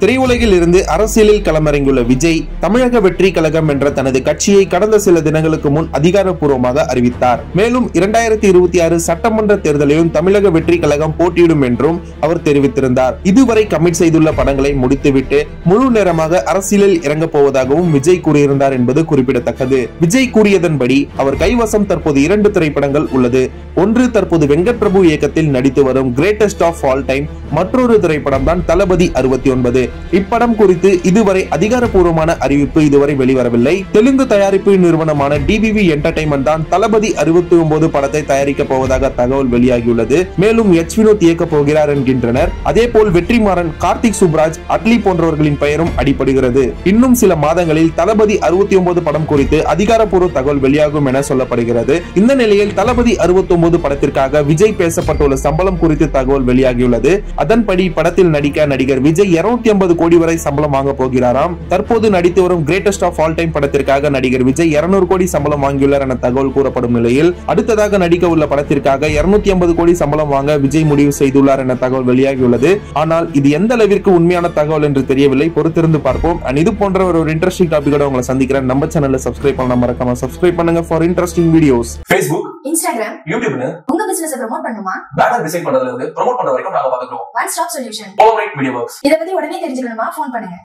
திரையுலகில் இருந்து அரசியலில் களமிறங்கியுள்ள விஜய் தமிழக வெற்றி கழகம் என்ற தனது கட்சியை கடந்த சில தினங்களுக்கு முன் அதிகாரப்பூர்வமாக அறிவித்தார் மேலும் இரண்டாயிரத்தி இருபத்தி ஆறு சட்டமன்ற தேர்தலிலும் தமிழக வெற்றி கழகம் போட்டியிடும் என்றும் அவர் தெரிவித்திருந்தார் இதுவரை கமிட் செய்துள்ள படங்களை முடித்துவிட்டு முழு நேரமாக அரசியலில் இறங்கப் போவதாகவும் விஜய் கூறியிருந்தார் என்பது குறிப்பிடத்தக்கது விஜய் கூறியதன்படி அவர் கைவசம் தற்போது இரண்டு திரைப்படங்கள் உள்ளது ஒன்று தற்போது வெங்கட் பிரபு இயக்கத்தில் நடித்து வரும் கிரேட்டஸ்ட் ஆஃப் ஆல் டைம் மற்றொரு திரைப்படம் தான் தளபதி அறுபத்தி ஒன்பது இப்படம் குறித்து இதுவரை அதிகாரப்பூர்வமான அறிவிப்பு இதுவரை வெளிவரவில்லை தெலுங்கு தயாரிப்பு நிறுவனமான டிபிவி என்டர்டைன்மெண்ட் தான் தளபதி அறுபத்தி ஒன்பது படத்தை தயாரிக்க போவதாக தகவல் வெளியாகியுள்ளது மேலும் எச் வினோத் இயக்க போகிறார் என்கின்றனர் அதே போல் வெற்றிமாறன் கார்த்திக் சுப்ராஜ் அட்லி போன்றவர்களின் பெயரும் அடிபடுகிறது இன்னும் சில மாதங்களில் தளபதி அறுபத்தி ஒன்பது படம் குறித்து அதிகாரப்பூர்வ தகவல் வெளியாகும் என சொல்லப்படுகிறது இந்த நிலையில் தளபதி அறுபத்தி ஒன்பது படத்திற்காக விஜய் பேசப்பட்டுள்ள சம்பளம் குறித்து தகவல் வெளியாகியுள்ளது அதன்படி படத்தில் நடிக்க நடிகர் விஜய் இருநூத்தி ஐம்பது கோடி வரை சம்பளம் வாங்க போகிறாராம் தற்போது நடித்து வரும் கிரேட்டஸ்ட் ஆஃப் ஆல் டைம் படத்திற்காக நடிகர் விஜய் இருநூறு கோடி சம்பளம் வாங்கியுள்ளார் என தகவல் கூறப்படும் நிலையில் அடுத்ததாக நடிக்க உள்ள படத்திற்காக இருநூத்தி ஐம்பது கோடி சம்பளம் வாங்க விஜய் முடிவு செய்துள்ளார் என தகவல் வெளியாகியுள்ளது ஆனால் இது எந்த அளவிற்கு உண்மையான தகவல் என்று தெரியவில்லை பொறுத்திருந்து பார்ப்போம் அண்ட் இது போன்ற ஒரு இன்ட்ரெஸ்டிங் டாபிக்கோட உங்களை சந்திக்கிறேன் நம்ம சேனலை சப்ஸ்கிரைப் பண்ண மறக்காம சப்ஸ்கிரைப் பண்ணுங்க for interesting videos Facebook Instagram யூடியூப்னு உங்க பிசினஸ் ப்ரோமோட் பண்ணுமா பேனர் டிசைன் பண்றதுல இருந்து ப்ரோமோட் பண்ண வரைக்கும் நாங்க பாத்துக்கிறோம் one stop solution Polarite media works இத பத்தி உடனே தெரிஞ்சுக்கணுமா ஃபோன் பண்ணுங்க